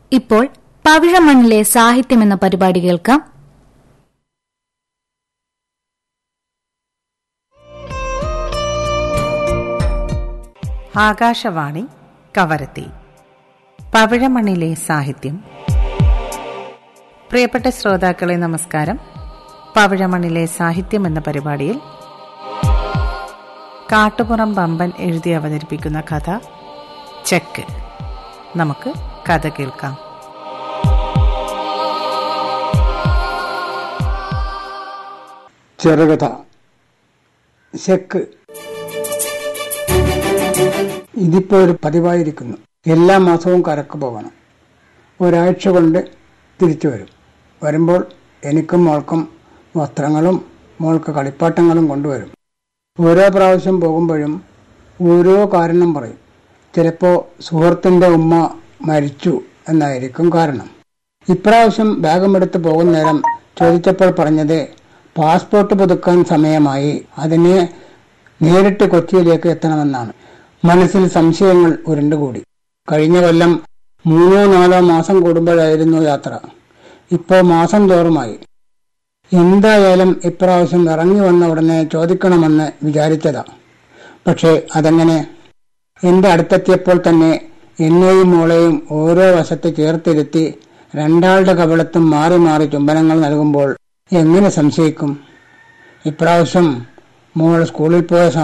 ഇപ്പോൾ പവിഴമണ്ണിലെ സാഹിത്യം എന്ന പരിപാടി കേൾക്കാം ആകാശവാണി കവരത്തി പവിഴമണ്ണിലെ സാഹിത്യം പ്രിയപ്പെട്ട ശ്രോതാക്കളെ നമസ്കാരം പവിഴമണ്ണിലെ സാഹിത്യം എന്ന പരിപാടിയിൽ കാട്ടുപുറം ബമ്പൻ എഴുതി അവതരിപ്പിക്കുന്ന കഥ ചെക്ക് നമുക്ക് കഥ കേൾക്കാം ചെറുകഥ ചെക്ക് ഇതിപ്പോ ഒരു പതിവായിരിക്കുന്നു എല്ലാ മാസവും കരക്ക് പോകണം ഒരാഴ്ച കൊണ്ട് തിരിച്ചു വരും വരുമ്പോൾ എനിക്കും മോൾക്കും വസ്ത്രങ്ങളും മോൾക്ക് കളിപ്പാട്ടങ്ങളും കൊണ്ടുവരും ഓരോ പ്രാവശ്യം പോകുമ്പോഴും ഓരോ കാരണം പറയും ചിലപ്പോൾ സുഹൃത്തിൻ്റെ ഉമ്മ മരിച്ചു എന്നായിരിക്കും കാരണം ഇപ്രാവശ്യം ബാഗുമെടുത്ത് പോകുന്ന നേരം ചോദിച്ചപ്പോൾ പറഞ്ഞത് പാസ്പോർട്ട് പുതുക്കാൻ സമയമായി അതിന് നേരിട്ട് കൊച്ചിയിലേക്ക് എത്തണമെന്നാണ് മനസ്സിൽ സംശയങ്ങൾ ഉരുണ്ടുകൂടി കഴിഞ്ഞ കൊല്ലം മൂന്നോ നാലോ മാസം കൂടുമ്പോഴായിരുന്നു യാത്ര ഇപ്പോൾ മാസം തോറുമായി എന്തായാലും ഇപ്രാവശ്യം ഇറങ്ങി വന്ന ഉടനെ ചോദിക്കണമെന്ന് വിചാരിച്ചതാ പക്ഷേ അതെങ്ങനെ എന്റെ അടുത്തെത്തിയപ്പോൾ തന്നെ എന്നെയും മോളെയും ഓരോ വശത്ത് ചേർത്തിരുത്തി രണ്ടാളുടെ കവിളത്തും മാറി മാറി ചുംബനങ്ങൾ നൽകുമ്പോൾ എങ്ങനെ സംശയിക്കും ഇപ്രാവശ്യം മോൾ സ്കൂളിൽ പോയ